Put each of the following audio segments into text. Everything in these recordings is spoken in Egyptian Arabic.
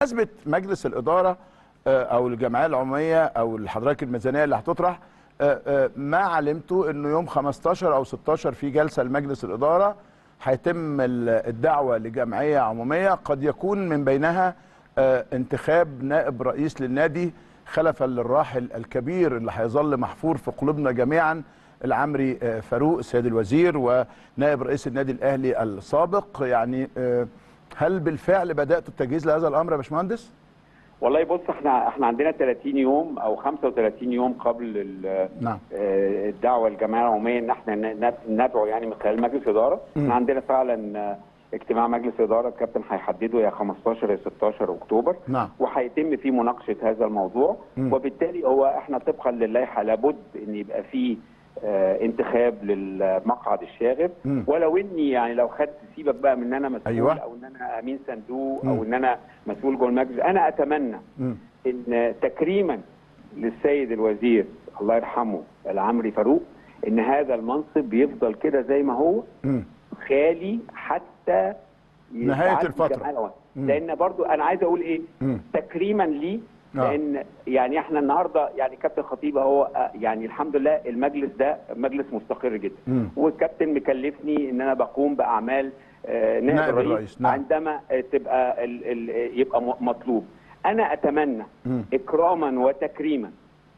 بمناسبه مجلس الاداره آه، او الجمعيه العموميه او حضرتك الميزانيه اللي هتطرح آه، آه، ما علمته انه يوم 15 او 16 في جلسه لمجلس الاداره هيتم ال- الدعوه لجمعيه عموميه قد يكون من بينها آه، انتخاب نائب رئيس للنادي خلفا للراحل الكبير اللي هيظل محفور في قلوبنا جميعا العمري آه، فاروق السيد الوزير ونائب رئيس النادي الاهلي السابق يعني آه، هل بالفعل بداتوا التجهيز لهذا الامر يا باشمهندس؟ والله بص احنا احنا عندنا 30 يوم او 35 يوم قبل ال- نعم آه، الدعوه الجمعيه العموميه ان احنا ن- ن- ندعو يعني من خلال مجلس اداره احنا عندنا فعلا آه، اجتماع مجلس اداره الكابتن هيحدده يا 15 يا 16 اكتوبر نعم. وهيتم فيه مناقشه هذا الموضوع مم. وبالتالي هو احنا طبقا للائحه لابد ان يبقى فيه آه، انتخاب للمقعد الشاغر مم. ولو اني يعني لو خدت سيبك بقى من ان انا مسؤول أيوة. او ان انا امين صندوق مم. او ان انا مسؤول جوه المجلس انا اتمنى مم. ان تكريما للسيد الوزير الله يرحمه العمري فاروق ان هذا المنصب يفضل كده زي ما هو مم. خالي حتى نهاية يتعدي الفترة. الجمعية العمومية. مم. لان برضو انا عايز اقول ايه مم. تكريما ليه آه. لان يعني احنا النهارده يعني كابتن خطيب هو آه، يعني الحمد لله المجلس ده مجلس مستقر جدا مم. والكابتن مكلفني ان انا بقوم باعمال آه، نائب, نائب الرئيس, الرئيس، نعم. عندما آه، تبقى ال ال يبقى م- مطلوب انا اتمنى مم. اكراما وتكريما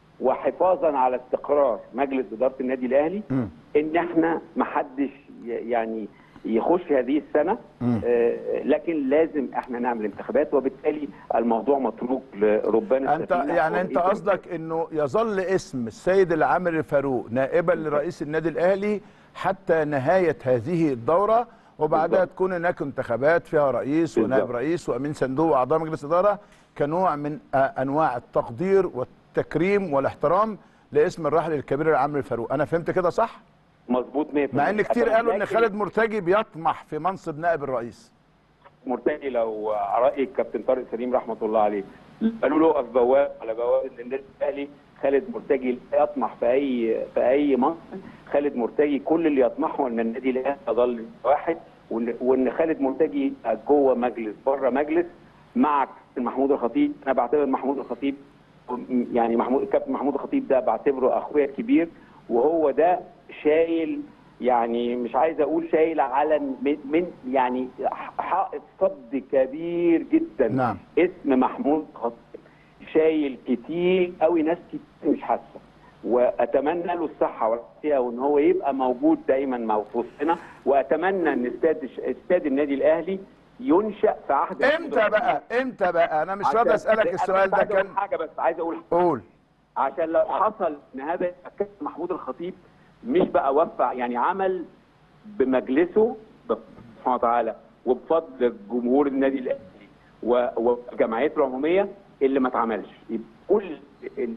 وحفاظا على استقرار مجلس اداره النادي الاهلي مم. ان احنا ما حدش ي- يعني يخش هذه السنه مم. آه، لكن لازم احنا نعمل انتخابات وبالتالي الموضوع متروك لربنا انت السفينة يعني انت ورئيس قصدك انه يظل اسم السيد العامري فاروق نائبا لرئيس النادي الاهلي حتى نهايه هذه الدوره وبعدها بالظبط. تكون هناك انتخابات فيها رئيس ونائب بالظبط. رئيس وامين صندوق واعضاء مجلس اداره كنوع من آه، انواع التقدير والتكريم والاحترام لاسم الراحل الكبير العامري فاروق انا فهمت كده صح مظبوط 100% مع ان كتير أتمنى قالوا ان لكن خالد مرتجي بيطمح في منصب نائب الرئيس مرتجي لو راي الكابتن طارق سليم رحمه الله عليه قالوا له اقف بواب على بوابه النادي الاهلي خالد مرتجي لا يطمح في اي في اي منصب خالد مرتجي كل اللي يطمحه ان النادي الاهلي يظل واحد وان وإن خالد مرتجي يبقى جوه مجلس بره مجلس مع كابتن محمود الخطيب انا بعتبر محمود الخطيب يعني محمود الكابتن محمود الخطيب ده بعتبره اخويا الكبير وهو ده شايل يعني مش عايز اقول شايل على من, من يعني حائط صد كبير جدا نعم. اسم محمود الخطيب شايل كتير قوي ناس كتير مش حاسه واتمنى له الصحه والعافيه وان هو يبقى موجود دايما مع في وسطنا واتمنى ان استاد استاد النادي الاهلي ينشا في عهد امتى بقى امتى بقى انا مش راضي عشان- اسالك أنا السؤال بس ده عايز أقول كان حاجه بس عايز اقول قول عشان لو حصل ان هذا الكابتن محمود الخطيب مش بقى وفى يعني عمل بمجلسه بفضل سبحانه وتعالى وبفضل جمهور النادي الاهلي و- وجمعيته العموميه اللي ما اتعملش يبقى كل ال-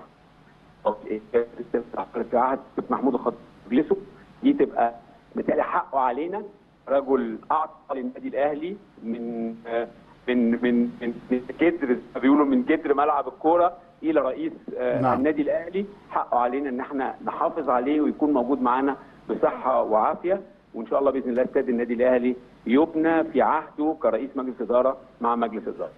في عهد محمود الخطيب مجلسه دي تبقى بالتالي حقه علينا رجل اعطى للنادي الاهلي من آه، من من من من جدر زي ما بيقولوا من جدر ملعب الكوره الى رئيس آه، نعم. النادي الاهلي حقه علينا ان احنا نحافظ عليه ويكون موجود معانا بصحه وعافيه وان شاء الله باذن الله استاد النادي الاهلي يبنى في عهده كرئيس مجلس اداره مع مجلس اداره